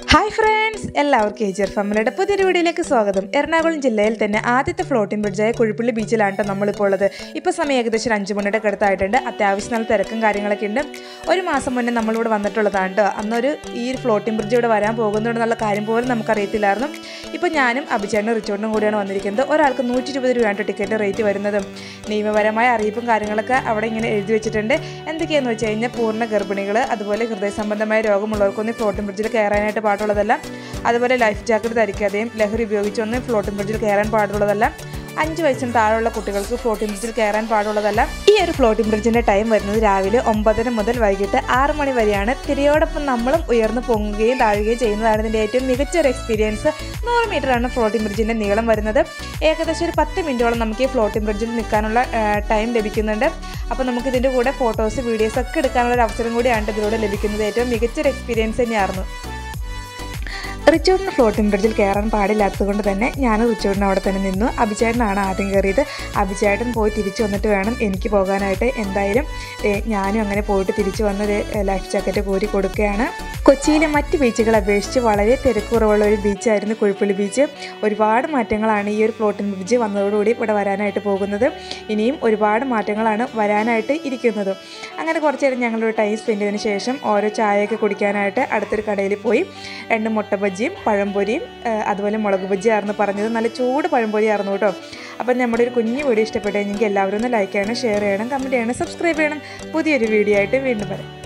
hi friends എല്ലാവർക്കും ഏജർ ഫാമിലിയുടെ പുതിയൊരു വീഡിയോയിലേക്ക് സ്വാഗതം എറണാകുളം ജില്ലയിൽ തന്നെ ആദ്യത്തെ ഫ്ലോട്ടിംഗ് ബ്രിഡ്ജായ കുഴിപ്പള്ളി ബീച്ചിലാണ് കേട്ടോ നമ്മളിപ്പോൾ ഉള്ളത് ഇപ്പോൾ സമയം ഏകദേശം ഒരു അഞ്ച് മണിയുടെ അടുത്തായിട്ടുണ്ട് അത്യാവശ്യം നല്ല തിരക്കും കാര്യങ്ങളൊക്കെ ഉണ്ട് ഒരു മാസം മുന്നേ നമ്മളിവിടെ വന്നിട്ടുള്ളതാണ് കേട്ടോ അന്നൊരു ഈ ഒരു ഫ്ലോട്ടിംഗ് ബ്രിഡ്ജ് ഇവിടെ വരാൻ പോകുന്നുണ്ടെന്നുള്ള കാര്യം പോലും നമുക്കറിയത്തില്ലായിരുന്നു ഇപ്പോൾ ഞാനും അഭിചേട്ടനും റിച്ചോർഡിനും കൂടിയാണ് വന്നിരിക്കുന്നത് ഒരാൾക്ക് നൂറ്റി ഇരുപത് രൂപയാണ് ടിക്കറ്റ് റേറ്റ് വരുന്നത് നിയമപരമായ അറിയിപ്പും കാര്യങ്ങളൊക്കെ അവിടെ ഇങ്ങനെ എഴുതി വെച്ചിട്ടുണ്ട് എന്തൊക്കെയാണെന്ന് വെച്ച് കഴിഞ്ഞാൽ പൂർണ്ണ ഗർഭിണികൾ അതുപോലെ ഹൃദയ സംബന്ധമായ രോഗമുള്ളവർക്കൊന്നും ഫ്ലോട്ടിംഗ് ബ്രിഡ്ജിൽ കയറാനായിട്ട് പാടുള്ളതല്ല അതുപോലെ ലൈഫ് ജാക്കറ്റ് ധരിക്കാതെയും ലഹരി ഉപയോഗിച്ചൊന്നും ഫ്ലോട്ടിംഗ് ബ്രിഡ്ജിൽ കയറാൻ പാടുള്ളതല്ല അഞ്ച് വയസ്സിന് താഴെയുള്ള കുട്ടികൾക്ക് ഫ്ലോട്ടിംഗ് ബ്രിഡ്ജിൽ കയറാൻ പാടുള്ളതല്ല ഈ ഒരു ഫ്ലോട്ടിംഗ് ബ്രിഡ്ജിന്റെ ടൈം വരുന്നത് രാവിലെ ഒമ്പതര മുതൽ വൈകിട്ട് ആറ് മണി വരെയാണ് തിരയോടൊപ്പം നമ്മളും ഉയർന്നു പൊങ്ങുകയും താഴുകയും ചെയ്യുന്നതാണ് ഇതിന്റെ ഏറ്റവും മികച്ച ഒരു എക്സ്പീരിയൻസ് നൂറ് മീറ്ററാണ് ഫ്ലോട്ടിംഗ് ബ്രിഡ്ജിന്റെ നീളം വരുന്നത് ഏകദേശം ഒരു പത്ത് മിനിറ്റോളം നമുക്ക് ഈ ഫ്ലോട്ടിംഗ് ബ്രിഡ്ജിൽ നിൽക്കാനുള്ള ടൈം ലഭിക്കുന്നുണ്ട് അപ്പോൾ നമുക്ക് ഇതിൻ്റെ കൂടെ ഫോട്ടോസ് വീഡിയോസ് ഒക്കെ എടുക്കാനുള്ള ഒരു അവസരം കൂടിയാണ് ഇതിലൂടെ ലഭിക്കുന്നത് ഏറ്റവും മികച്ചൊരു എക്സ്പീരിയൻസ് തന്നെയായിരുന്നു റിച്ചോർഡിന് ഫ്ലോട്ടിംഗ് ബ്രിഡ്ജിൽ കയറാൻ പാടില്ലാത്തത് കൊണ്ട് തന്നെ ഞാൻ റിച്ചോർഡിന് അവിടെ തന്നെ നിന്നു അഭിചേട്ടനാണ് ആദ്യം കയറിയത് അഭിചേട്ടൻ പോയി തിരിച്ചു വന്നിട്ട് വേണം എനിക്ക് പോകാനായിട്ട് എന്തായാലും ദേ ഞാനും അങ്ങനെ പോയിട്ട് തിരിച്ചു വന്നത് ലൈഫ് ജാക്കറ്റ് കോരി കൊടുക്കുകയാണ് കൊച്ചിയിലെ മറ്റ് ബീച്ചുകളെ അപേക്ഷിച്ച് വളരെ തിരക്കുറവുള്ള ഒരു ബീച്ചായിരുന്നു കുഴിപ്പള്ളി ബീച്ച് ഒരുപാട് മാറ്റങ്ങളാണ് ഈ ഒരു ഫ്ലോട്ടിംഗ് ബ്രിഡ്ജ് വന്നതോടുകൂടി ഇവിടെ വരാനായിട്ട് പോകുന്നത് ഇനിയും ഒരുപാട് മാറ്റങ്ങളാണ് വരാനായിട്ട് ഇരിക്കുന്നത് അങ്ങനെ കുറച്ച് നേരം ഞങ്ങളൊരു ടൈം സ്പെൻഡ് ചെയ്തതിന് ശേഷം ഓരോ ചായയൊക്കെ കുടിക്കാനായിട്ട് അടുത്തൊരു കടയിൽ പോയി രണ്ട് മുട്ട ബജ്ജിയും പഴംപൊരിയും ആ, അതുപോലെ മുളക് ബജ്ജിയായിരുന്നു പറഞ്ഞത് നല്ല ചൂട് പഴംപൊരി ആയിരുന്നു കേട്ടോ അപ്പം നമ്മുടെ ഒരു കുഞ്ഞു വീഡിയോ ഇഷ്ടപ്പെട്ടെങ്കിൽ എല്ലാവരും ഒന്ന് ലൈക്ക് ചെയ്യണം ഷെയർ ചെയ്യണം കമൻറ്റ് ചെയ്യണം സബ്സ്ക്രൈബ് ചെയ്യണം പുതിയൊരു വീഡിയോ ആയിട്ട് വീണ്ടും വരാം